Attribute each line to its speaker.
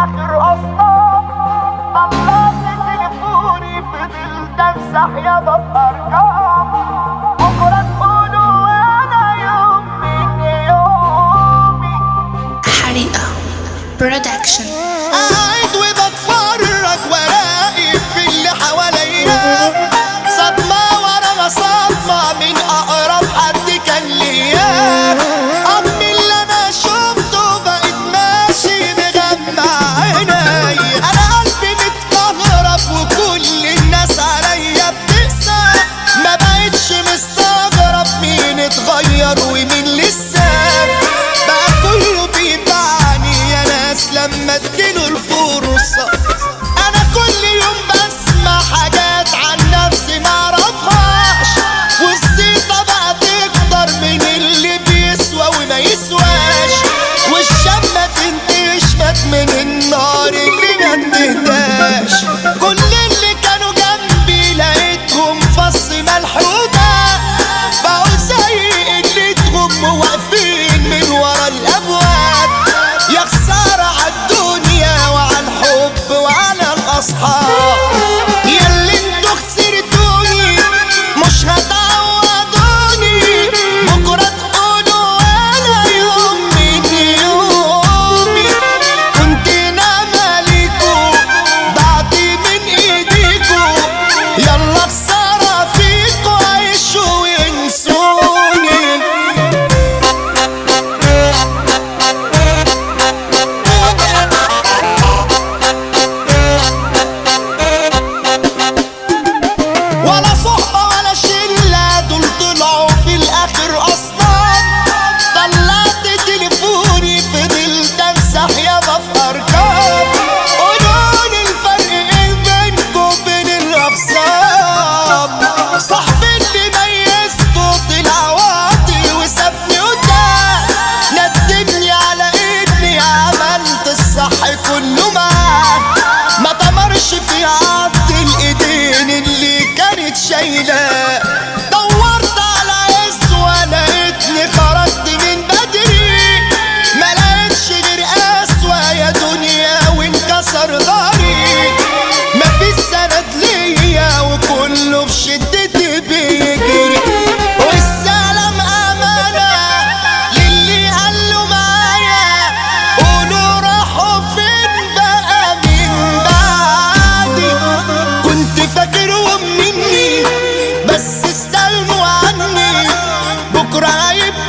Speaker 1: الاخر اصلا طلعت تليفوني فضلت امسح يابا في ارقام بكره تقولوا انا يوم من يومي
Speaker 2: حريقة برودكشن
Speaker 3: قاعد وبتفرج وراقب في اللي حواليا صدمة ورا صدمة من أقرب حد كان ليا أمي اللي أنا شفته بقيت ماشي مغمى عيني أنا قلبي متكهرب وكل الناس عليا بتقسى ما بقتش مستغرب مين اتغير ومين لسه بقى كله بيبعني يا ناس لما تجيله الفرصة أنا كل يوم بسمع حاجات عن نفسي معرفهاش والزيطة بقى تكتر من اللي بيسوى وما يسواش والشمة تنتش مات من النار اللي ما تهداش كل اللي كانوا جنبي لقيتهم فص ملحومة بقوا زي قلتهم واقفين من ورا الأبواب يا خسارة عالدنيا وعلى الحب وعلى الأصحاب ياللي انتوا خسرتوني مش هتعوضوني بكرة تقولوا أنا يوم من يومي كنت نايمة ليكوا ضعت من إيديكوا يلا خسارة فيكوا عيشوا وانسوني ولا صحبة ولا شلة دول طلعوا في الآخر أصلا طلعت تليفوني فضلت أمسح يابا في أرقام قولولي الفرق إيه بينكوا وبين الأخصام صاحبي اللي ميزته طلع واطي وسابني قدام ندمني على إني عملت الصح كله معاه ما تمرش في عض الايدين اللي كانت شايلاه دورت على اسوة لقيتني خرجت من بدري ما لقيتش غير اسوأ يا دنيا وانكسر ضهري مفيش سند ليا وكله في شدتي بيجري والسلام امانه للي قالوا معايا قولوا راحوا فين بقى من بعدي كنت فاكرهم مني بس استغنوا عني بكره هيبقى